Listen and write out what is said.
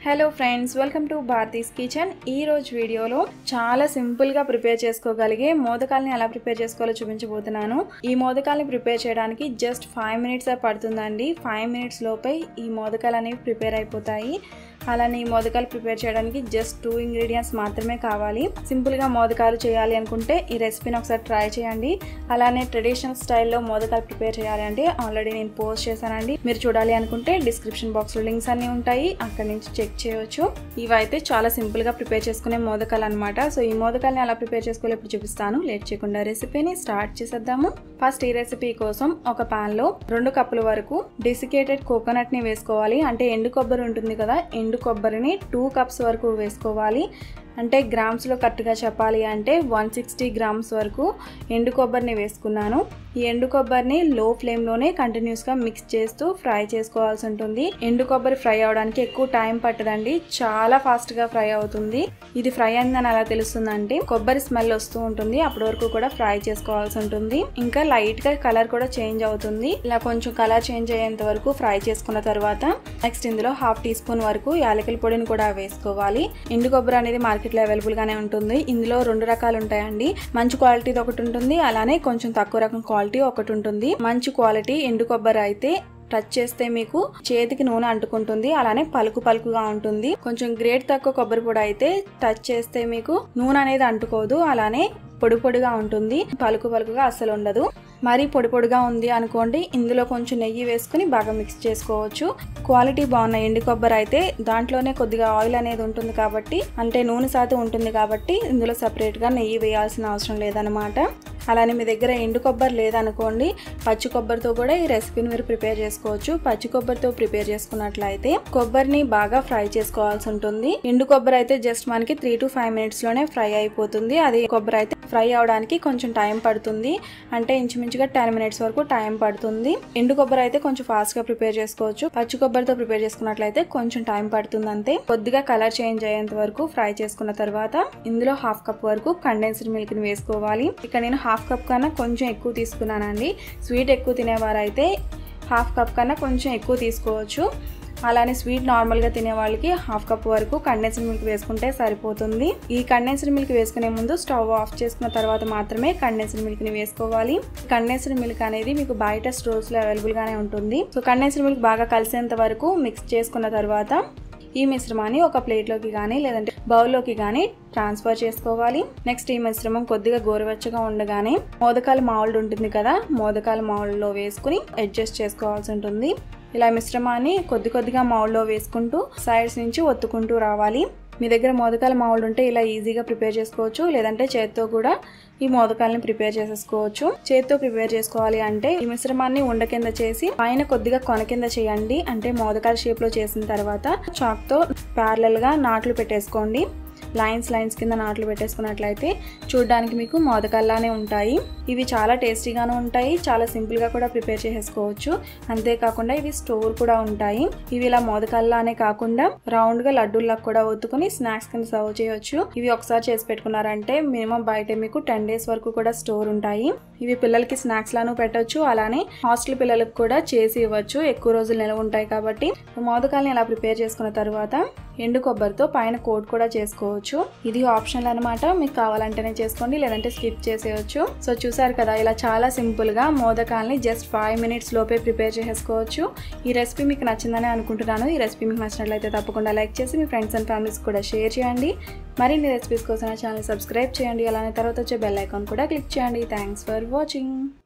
hello friends welcome to Bharathi's kitchen ఈ రోజు వీడియోలో చాలా సింపుల్గా ప్రిపేర్ చేసుకోగలిగే మోదకాల్ని ఎలా ప్రిపేర్ చేసుకోవాలో చూపించబోతున్నాను ఈ మోదకాల్ని ప్రిపేర్ చేయడానికి జస్ట్ ఫైవ్ మినిట్స్ పడుతుందండి ఫైవ్ మినిట్స్ లోపే ఈ మోదకాలు అనేవి ప్రిపేర్ అయిపోతాయి అలానే ఈ మోదకాలు ప్రిపేర్ చేయడానికి జస్ట్ టూ ఇంగ్రీడియంట్స్ మాత్రమే కావాలి సింపుల్గా మోదకాలు చేయాలి అనుకుంటే ఈ రెసిపీని ఒకసారి ట్రై చేయండి అలానే ట్రెడిషనల్ స్టైల్లో మోదకాలు ప్రిపేర్ చేయాలి అంటే ఆల్రెడీ నేను పోస్ట్ చేశానండి మీరు చూడాలి అనుకుంటే డిస్క్రిప్షన్ బాక్స్లో లింక్స్ అన్నీ ఉంటాయి అక్కడ నుంచి చెక్ చేయవచ్చు ఇవైతే చాలా సింపుల్గా ప్రిపేర్ చేసుకునే మోదకాలు అనమాట సో ఈ మోదకాల్ని ఎలా ప్రిపేర్ చేసుకోవాలి ఇప్పుడు చూపిస్తాను లేట్ చేయకుండా రెసిపీని స్టార్ట్ చేసేద్దాము ఫస్ట్ ఈ రెసిపీ కోసం ఒక పాన్ లో రెండు కప్పుల వరకు డెసికేటెడ్ కోకోనట్ ని వేసుకోవాలి అంటే ఎండు కొబ్బరి ఉంటుంది కదా ఎండు కొబ్బరిని టూ కప్స్ వరకు వేసుకోవాలి అంటే గ్రామ్స్లో కరెక్ట్గా చెప్పాలి అంటే వన్ సిక్స్టీ గ్రామ్స్ వరకు ఎండు కొబ్బరిని వేసుకున్నాను ఈ ఎండు కొబ్బరిని లో ఫ్లేమ్లోనే కంటిన్యూస్గా మిక్స్ చేస్తూ ఫ్రై చేసుకోవాల్సి ఉంటుంది ఎండు కొబ్బరి ఫ్రై అవడానికి ఎక్కువ టైం పట్టదండి చాలా ఫాస్ట్గా ఫ్రై అవుతుంది ఇది ఫ్రై అయిందని అలా తెలుస్తుందంటే కొబ్బరి స్మెల్ వస్తూ ఉంటుంది అప్పటి వరకు కూడా ఫ్రై చేసుకోవాల్సి ఉంటుంది ఇంకా లైట్గా కలర్ కూడా చేంజ్ అవుతుంది ఇలా కొంచెం కలర్ చేంజ్ అయ్యేంత వరకు ఫ్రై చేసుకున్న తర్వాత నెక్స్ట్ ఇందులో హాఫ్ టీ స్పూన్ వరకు యాలకుల పొడిని కూడా వేసుకోవాలి ఎండు కొబ్బరి అనేది మార్కెట్లో అవైలబుల్గానే ఉంటుంది ఇందులో రెండు రకాలు ఉంటాయండి మంచి క్వాలిటీది ఒకటి ఉంటుంది అలానే కొంచెం తక్కువ రకం క్వాలిటీ ఒకటి ఉంటుంది మంచి క్వాలిటీ ఎండు కొబ్బరి అయితే టచ్ చేస్తే మీకు చేతికి నూనె అంటుకుంటుంది అలానే పలుకు పలుకుగా ఉంటుంది కొంచెం గ్రేట్ తక్కువ కొబ్బరి పొడి అయితే టచ్ చేస్తే మీకు నూనె అనేది అంటుకోదు అలానే పొడి పొడిగా ఉంటుంది పలుకు పలుకుగా అస్సలు ఉండదు మరీ పొడి పొడిగా ఉంది అనుకోండి ఇందులో కొంచెం నెయ్యి వేసుకుని బాగా మిక్స్ చేసుకోవచ్చు క్వాలిటీ బాగున్న ఎండు కొబ్బరి అయితే దాంట్లోనే కొద్దిగా ఆయిల్ అనేది ఉంటుంది కాబట్టి అంటే నూనె శాతం ఉంటుంది కాబట్టి ఇందులో సపరేట్గా నెయ్యి వేయాల్సిన అవసరం లేదనమాట అలానే మీ దగ్గర ఎండు కొబ్బరి లేదనుకోండి పచ్చి కొబ్బరితో కూడా ఈ రెసిపీని మీరు ప్రిపేర్ చేసుకోవచ్చు పచ్చి కొబ్బరితో ప్రిపేర్ చేసుకున్నట్లయితే కొబ్బరిని బాగా ఫ్రై చేసుకోవాల్సి ఉంటుంది ఎండు కొబ్బరి అయితే జస్ట్ మనకి త్రీ టు ఫైవ్ మినిట్స్ లోనే ఫ్రై అయిపోతుంది అది కొబ్బరి అయితే ఫ్రై అవడానికి కొంచెం టైం పడుతుంది అంటే ఇంచుమించుగా టెన్ మినిట్స్ వరకు టైం పడుతుంది ఎండు కొబ్బరి అయితే కొంచెం ఫాస్ట్ గా ప్రిపేర్ చేసుకోవచ్చు పచ్చి కొబ్బరితో ప్రిపేర్ చేసుకున్నట్లయితే కొంచెం టైం పడుతుంది అంతే కొద్దిగా కలర్ చేంజ్ అయ్యేంత వరకు ఫ్రై చేసుకున్న తర్వాత ఇందులో హాఫ్ కప్ వరకు కండెన్స్డ్ మిల్క్ ని వేసుకోవాలి ఇక్కడ నేను హాఫ్ కప్ కన్నా కొంచెం ఎక్కువ తీసుకున్నానండి స్వీట్ ఎక్కువ తినేవారైతే హాఫ్ కప్ కన్నా కొంచెం ఎక్కువ తీసుకోవచ్చు అలానే స్వీట్ నార్మల్గా తినే వాళ్ళకి హాఫ్ కప్ వరకు కండెన్స్డ్ మిల్క్ వేసుకుంటే సరిపోతుంది ఈ కండెన్స్డ్ మిల్క్ వేసుకునే ముందు స్టవ్ ఆఫ్ చేసుకున్న తర్వాత మాత్రమే కండెన్స్డ్ మిల్క్ని వేసుకోవాలి కండెన్స్డ్ మిల్క్ అనేది మీకు బయట స్టోర్స్లో అవైలబుల్గానే ఉంటుంది సో కండెన్స్డ్ మిల్క్ బాగా కలిసేంత వరకు మిక్స్ చేసుకున్న తర్వాత ఈ మిశ్రమాన్ని ఒక ప్లేట్లోకి కానీ లేదంటే బౌల్లోకి కానీ ట్రాన్స్ఫర్ చేసుకోవాలి నెక్స్ట్ ఈ మిశ్రమం కొద్దిగా గోరువెచ్చగా ఉండగానే మోదకాల మావుల్డ్ ఉంటుంది కదా మోదకాల మావుల్లో వేసుకుని అడ్జస్ట్ చేసుకోవాల్సి ఉంటుంది ఇలా మిశ్రమాన్ని కొద్ది కొద్దిగా మౌల్లో వేసుకుంటూ సైడ్స్ నుంచి ఒత్తుకుంటూ రావాలి మీ దగ్గర మోదకాల మావులు ఉంటే ఇలా ఈజీగా ప్రిపేర్ చేసుకోవచ్చు లేదంటే చేత్తో కూడా ఈ మోదకాలని ప్రిపేర్ చేసేసుకోవచ్చు చేత్తో ప్రిపేర్ చేసుకోవాలి అంటే ఈ మిశ్రమాన్ని ఉండ కింద చేసి పైన కొద్దిగా కొన కింద చేయండి అంటే మోదకాల షేప్ లో చేసిన తర్వాత చాక్ తో ప్యారలల్ గా నాట్లు పెట్టేసుకోండి లైన్స్ లైన్స్ కింద నాట్లు పెట్టేసుకున్నట్లయితే చూడడానికి మీకు మోదకల్లానే ఉంటాయి ఇవి చాలా టేస్టీగాను ఉంటాయి చాలా సింపుల్గా కూడా ప్రిపేర్ చేసేసుకోవచ్చు అంతేకాకుండా ఇవి స్టోర్ కూడా ఉంటాయి ఇవి ఇలా మోదకల్లానే కాకుండా రౌండ్గా లడ్డూల్లా కూడా ఒత్తుకుని స్నాక్స్ కింద సర్వ్ చేయొచ్చు ఇవి ఒకసారి చేసి పెట్టుకున్నారంటే మినిమం బయట మీకు టెన్ డేస్ వరకు కూడా స్టోర్ ఉంటాయి ఇవి పిల్లలకి స్నాక్స్ లాను పెట్టొచ్చు అలానే హాస్టల్ పిల్లలకు కూడా చేసి ఇవ్వచ్చు ఎక్కువ రోజులు నిలవ ఉంటాయి కాబట్టి మోదకాలని ఇలా ప్రిపేర్ చేసుకున్న తర్వాత ఎండు కొబ్బరితో పైన కోట్ కూడా చేసుకోవచ్చు ఇది ఆప్షనల్ అనమాట మీకు కావాలంటేనే చేసుకోండి లేదంటే స్కిప్ చేసేయచ్చు సో చూసారు కదా ఇలా చాలా సింపుల్ గా మోదకాల్ని జస్ట్ ఫైవ్ మినిట్స్ లోపే ప్రిపేర్ చేసుకోవచ్చు ఈ రెసిపీ మీకు నచ్చిందని అనుకుంటున్నాను ఈ రెసిపీ మీకు నచ్చినట్లయితే తప్పకుండా లైక్ చేసి మీ ఫ్రెండ్స్ అండ్ ఫ్యామిలీస్ కూడా షేర్ చేయండి మరిన్ని రెసిపీస్ కోసం నా ఛానల్ సబ్స్క్రైబ్ చేయండి అలానే తర్వాత వచ్చే బెల్ ఐకాన్ కూడా క్లిక్ చేయండి థ్యాంక్స్ ఫర్ వాచింగ్